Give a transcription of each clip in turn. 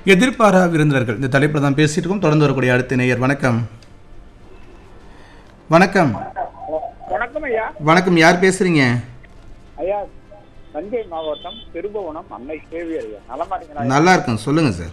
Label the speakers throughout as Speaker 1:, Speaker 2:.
Speaker 1: எதிர்பாரா விருந்தினர்கள் இந்த தலைப்பில் தான் பேசிட்டு இருக்கோம் தொடர்ந்து வரக்கூடிய அடுத்த நேயர் வணக்கம் வணக்கம்
Speaker 2: வணக்கம் ஐயா
Speaker 1: வணக்கம் யார் பேசுறீங்க
Speaker 2: ஐயா தஞ்சை மாவட்டம் திருபுவனம் அன்னை சேவி ஐயா நலமா இருக்கீங்களா
Speaker 1: நல்லா இருக்கும் சொல்லுங்க சார்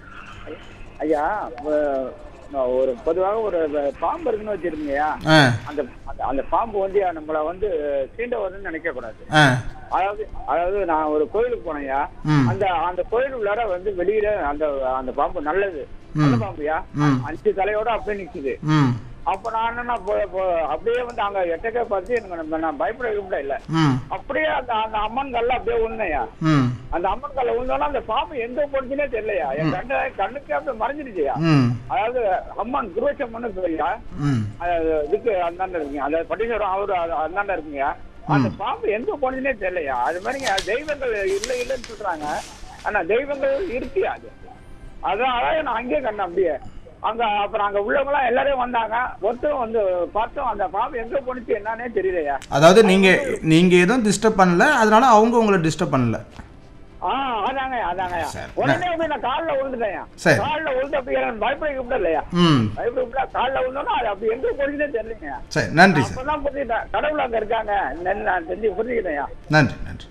Speaker 2: ஐயா வ- நான் ஒரு பொதுவாக ஒரு வ- பாம்பு இருக்குன்னு வச்சிருக்கீங்கய்யா
Speaker 1: ஆ
Speaker 2: அந்த அந்த- அந்த பாம்பு வந்து நம்மள வந்து சீண்ட வருதுன்னு நினைக்க கூடாது
Speaker 1: ஆ
Speaker 2: அதாவது அதாவது நான் ஒரு கோயிலுக்கு போனேன்யா
Speaker 1: ம்
Speaker 2: அந்த அந்த கோயில் உள்ளார வந்து வெளியில அந்த அந்த பாம்பு நல்லது நல்ல பாம்புயா
Speaker 1: ம்.
Speaker 2: அஞ்சு தலையோட அப்படியே நிக்குது
Speaker 1: ம்
Speaker 2: அப்ப நான் என்னன்னா போ- போ- அப்படியே வந்து அங்க எட்டக்க பார்த்து எனக்கு நம்ம- நான் பயப்பட கூட இல்ல
Speaker 1: ம்
Speaker 2: அப்படியே அந்த அந்த அம்மன் கல்ல அப்படியே உண்மையா
Speaker 1: ம்
Speaker 2: அந்த அம்மன் கல்ல விழுந்தோன்னா அந்த பாம்பு எங்க போச்சுன்னே தெரியலையா என் கண்ணு கண்ணுக்கு அப்படியே மறைஞ்சிருச்சுயா
Speaker 1: ம்
Speaker 2: அதாவது அம்மன் குருவச்சம்மன் சொல்லியா
Speaker 1: ம்
Speaker 2: இதுக்கு அந்தாண்ட இருக்குங்க அந்த பட்டீஸ்வரம் அவரு அது அந்தாண்ட இருக்குங்க அந்த பாம்பு எங்க போனதுன்னே தெரியலையா அது மாதிரிங்க தெய்வங்கள் இல்லை இல்லைன்னு சொல்றாங்க ஆனா தெய்வங்கள் இருக்கு அது அதான் அதான் நான் அங்கேயே கண்டேன் அப்படியே அங்க அப்புறம் அங்க உள்ளவங்க எல்லாரும் வந்தாங்க ஒருத்தரும் வந்து பார்த்தோம் அந்த பாம்பு எங்க போனுச்சு என்னன்னே தெரியலையா
Speaker 1: அதாவது நீங்க நீங்க எதுவும் டிஸ்டர்ப் பண்ணல அதனால அவங்க உங்களை டிஸ்டர்ப் பண்ணல
Speaker 2: ஆ அதாங்க அதாங்க
Speaker 1: சரி.
Speaker 2: உடனே வந்து நான் காலில் விழுந்துட்டேன்
Speaker 1: சரி.
Speaker 2: காலில் விழுந்து அப்படி எனக்கு பயப்பட கூப்பிட இல்லையா
Speaker 1: ம்
Speaker 2: பயப்பட கூப்பிட காலில் விழுந்தோன்னா அது அப்படி எங்க போச்சுன்னே தெரியலைங்க
Speaker 1: சரி நன்றி சார்
Speaker 2: அப்பதான் புரிஞ்சுட்டேன் கடவுள் அங்க இருக்காங்க என்னன்னு நான் தெரிஞ்சு புரிஞ்சுக்கிட்டேன்
Speaker 1: நன்றி நன்றி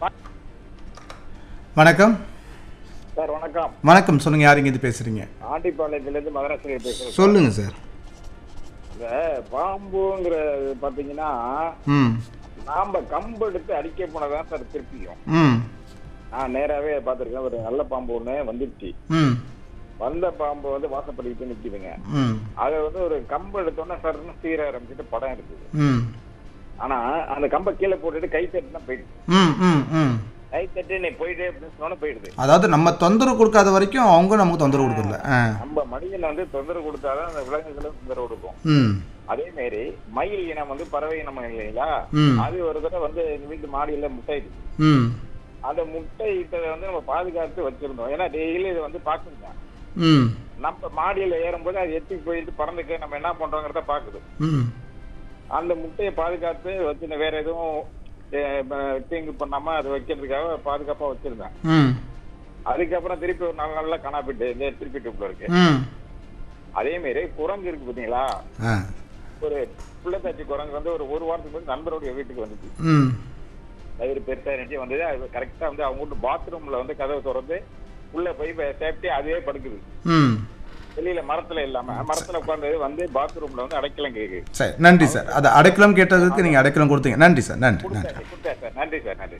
Speaker 1: வணக்கம்
Speaker 2: சார் வணக்கம்
Speaker 1: வணக்கம் சொல்லுங்க யார் இங்க இது பேசுறீங்க
Speaker 2: ஆண்டிப்பாளையத்துல இருந்து மதராசிரியர் பேசுறேன்
Speaker 1: சொல்லுங்க சார்
Speaker 2: இந்த பாம்புங்கிற பாத்தீங்கன்னா
Speaker 1: ம்
Speaker 2: நாம கம்பு எடுத்து அடிக்க போனதான் சார் திருப்பியும்
Speaker 1: ம்
Speaker 2: நான் நேராவே பார்த்திருக்கேன் ஒரு நல்ல பாம்பு ஒண்ணு வந்துருச்சு
Speaker 1: ம்
Speaker 2: வந்த பாம்பு வந்து வாசப்படிக்கிட்டு நிக்குதுங்க
Speaker 1: ம்
Speaker 2: அதை வந்து ஒரு கம்பு எடுத்தோன்னே சர்னு சீர ஆரம்பிச்சுட்டு படம் இருக்குது
Speaker 1: ம்
Speaker 2: ஆனா அந்த கம்பை கீழே போட்டுட்டு கை தட்டுனா போயிடுது
Speaker 1: ம் ம் ம்
Speaker 2: கை தட்டு நீ போயிட்டே அப்படின்னு சொன்னா போயிடுது
Speaker 1: அதாவது நம்ம தொந்தரவு கொடுக்காத வரைக்கும் அவங்க நமக்கு தொந்தரவு கொடுக்கல ஆ
Speaker 2: நம்ம மனிதன் வந்து தொந்தரவு கொடுத்தாதான் அந்த விலங்குகளும் தொந்தரவு கொடுக்கும்
Speaker 1: ம்
Speaker 2: அதே மாதிரி மயில் இனம் வந்து பறவை இனம் இல்லைங்களா
Speaker 1: ம்
Speaker 2: அது ஒரு தடவை வந்து எங்க வீட்டு மாடியில முட்டையிடுச்சு
Speaker 1: ம்
Speaker 2: அந்த முட்டை இட்டதை வந்து நம்ம பாதுகாத்து வச்சிருந்தோம் ஏன்னா டெய்லி இதை வந்து பாக்குங்க
Speaker 1: ம்
Speaker 2: நம்ம மாடியில ஏறும்போது அது எட்டி போயிட்டு பறந்துக்க நம்ம என்ன பண்றோங்கிறத பாக்குது
Speaker 1: ம்
Speaker 2: அந்த முட்டையை பாதுகாத்து வச்சு வேற எதுவும் அஹ், ப- தீங்கு பண்ணாம அது வைக்கிறதுக்காக பாதுகாப்பா வச்சிருந்தேன்
Speaker 1: ம்
Speaker 2: அதுக்கப்புறம் திருப்பி ஒரு நாலு நாள்ல காணாப்பிட்டு இந்த திருப்பி டூப்ல இருக்கு
Speaker 1: ம்
Speaker 2: அதே மாதிரி குரங்கு இருக்கு பாத்தீங்களா
Speaker 1: ஆ
Speaker 2: ஒரு பிள்ளைத்தாச்சி குரங்கு வந்து ஒரு ஒரு வாரத்துக்கு முன்னாடி நண்பருடைய வீட்டுக்கு வந்துச்சு
Speaker 1: ம்
Speaker 2: வயிறு பெருசா இருந்துச்சு வந்தது அது கரெக்டா வந்து அவங்க வீட்டு பாத்ரூம்ல வந்து கதவை திறந்து உள்ள போய் சேஃப்டி அதுவே படுக்குது
Speaker 1: ம்
Speaker 2: வெளியில மரத்துல இல்லாம மரத்துல உட்கார்ந்து வந்து பாத்ரூம்ல வந்து அடைக்கலம் கேக்குது
Speaker 1: சரி நன்றி சார் அது அடைக்கலம் கேட்டதுக்கு நீங்கள் அடைக்கலம் கொடுத்தீங்க நன்றி சார் நன்றி நன்றி
Speaker 2: கொடுத்தேன் கொடுத்தேன் சார் நன்றி சார் நன்றி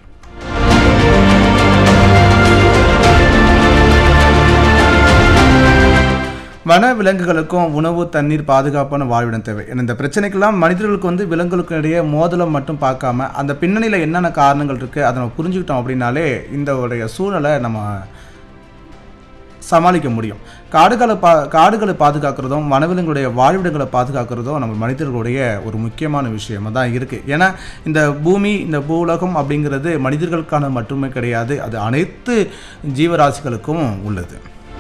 Speaker 1: வன விலங்குகளுக்கும் உணவு தண்ணீர் பாதுகாப்பான வாழ்விடம் தேவை ஏன்னா இந்த பிரச்சனைக்கெல்லாம் மனிதர்களுக்கு வந்து விலங்குகளுக்கும் இடையே மோதலம் மட்டும் பார்க்காம அந்த பின்னணியில் என்னென்ன காரணங்கள் இருக்குது அதை நம்ம புரிஞ்சுக்கிட்டோம் அப்படின்னாலே இந்த உடைய சூழலை நம்ம சமாளிக்க முடியும் காடுகளை பா காடுகளை பாதுகாக்கிறதும் வனவிலங்குடைய வாழ்விடங்களை பாதுகாக்கிறதும் நம்ம மனிதர்களுடைய ஒரு முக்கியமான விஷயமா தான் இருக்குது ஏன்னா இந்த பூமி இந்த பூவுலகம் அப்படிங்கிறது மனிதர்களுக்கான மட்டுமே கிடையாது அது அனைத்து ஜீவராசிகளுக்கும் உள்ளது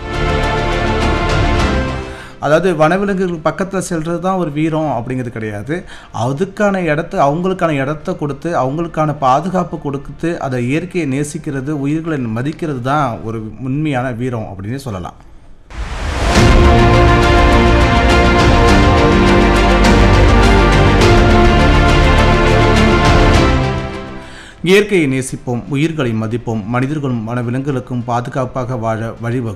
Speaker 1: அதாவது வனவிலங்குகள் பக்கத்தில் செல்றது தான் ஒரு வீரம் அப்படிங்கிறது கிடையாது அதுக்கான இடத்த அவங்களுக்கான இடத்த கொடுத்து அவங்களுக்கான பாதுகாப்பு கொடுத்து அதை இயற்கையை நேசிக்கிறது உயிர்களை மதிக்கிறது தான் ஒரு உண்மையான வீரம் அப்படின்னு சொல்லலாம் இயற்கையை நேசிப்போம் உயிர்களை மதிப்போம் மனிதர்களும் வனவிலங்குகளுக்கும் பாதுகாப்பாக வாழ வழிவகுப்போம்